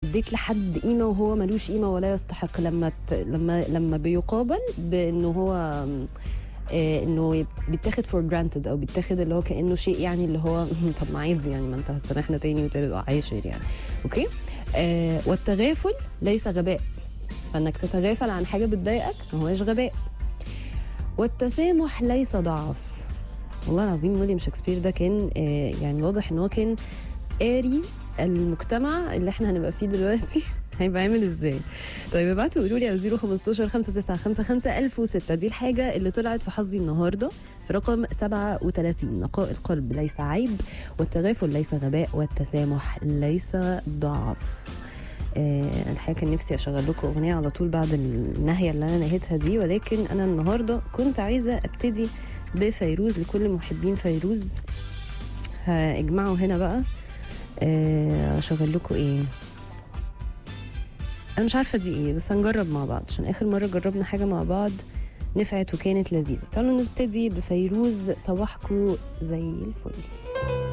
اديت لحد قيمه وهو ملوش قيمه ولا يستحق لما ت... لما لما بيقابل بانه هو آه، انه بيتاخد فور جرانتد او بيتاخد اللي هو كانه شيء يعني اللي هو طب ما عادي يعني ما انت هتسامحنا تاني وتالت وعاشر يعني اوكي آه والتغافل ليس غباء فانك تتغافل عن حاجه بتضايقك ما هوش غباء والتسامح ليس ضعف والله العظيم ويليام شكسبير ده كان آه يعني واضح ان هو كان قاري المجتمع اللي احنا هنبقى فيه دلوقتي هيبقى عامل ازاي طيب ابعتوا قولوا لي على 015 5955 1006 دي الحاجه اللي طلعت في حظي النهارده في رقم 37 نقاء القلب ليس عيب والتغافل ليس غباء والتسامح ليس ضعف آه الحقيقه كان نفسي اشغل لكم اغنيه على طول بعد النهايه اللي انا نهيتها دي ولكن انا النهارده كنت عايزه ابتدي بفيروز لكل محبين فيروز هاجمعوا هنا بقى آه، اشغل لكم ايه انا مش عارفه دي ايه بس هنجرب مع بعض عشان اخر مره جربنا حاجه مع بعض نفعت وكانت لذيذه تعالوا نبتدي بفيروز صباحكم زي الفل